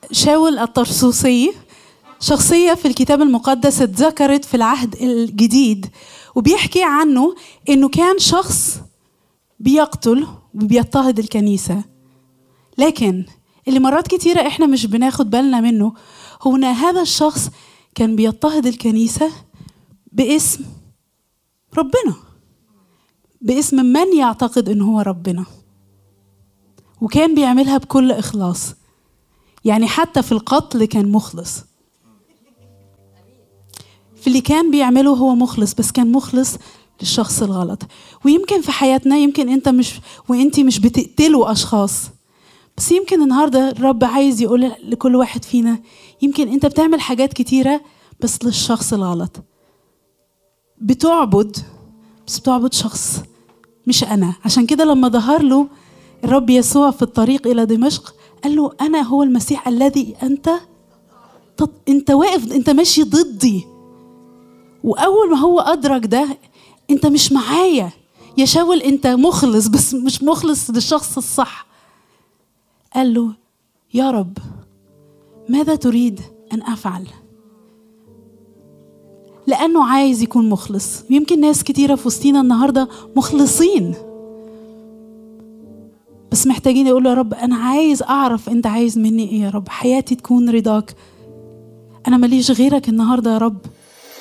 شاول الطرسوسي شخصية في الكتاب المقدس اتذكرت في العهد الجديد وبيحكي عنه انه كان شخص بيقتل وبيضطهد الكنيسة لكن اللي مرات كتيرة احنا مش بناخد بالنا منه هو ان هذا الشخص كان بيضطهد الكنيسة باسم ربنا باسم من يعتقد ان هو ربنا وكان بيعملها بكل اخلاص يعني حتى في القتل كان مخلص في اللي كان بيعمله هو مخلص بس كان مخلص للشخص الغلط ويمكن في حياتنا يمكن انت مش وانت مش بتقتلوا اشخاص بس يمكن النهارده الرب عايز يقول لكل واحد فينا يمكن انت بتعمل حاجات كتيره بس للشخص الغلط بتعبد بس بتعبد شخص مش انا عشان كده لما ظهر له الرب يسوع في الطريق الى دمشق قال له انا هو المسيح الذي انت انت واقف انت ماشي ضدي واول ما هو ادرك ده انت مش معايا يا شاول انت مخلص بس مش مخلص للشخص الصح قال له يا رب ماذا تريد ان افعل لانه عايز يكون مخلص ويمكن ناس كتيره في وسطينا النهارده مخلصين بس محتاجين يقولوا يا رب انا عايز اعرف انت عايز مني ايه يا رب حياتي تكون رضاك انا ماليش غيرك النهارده يا رب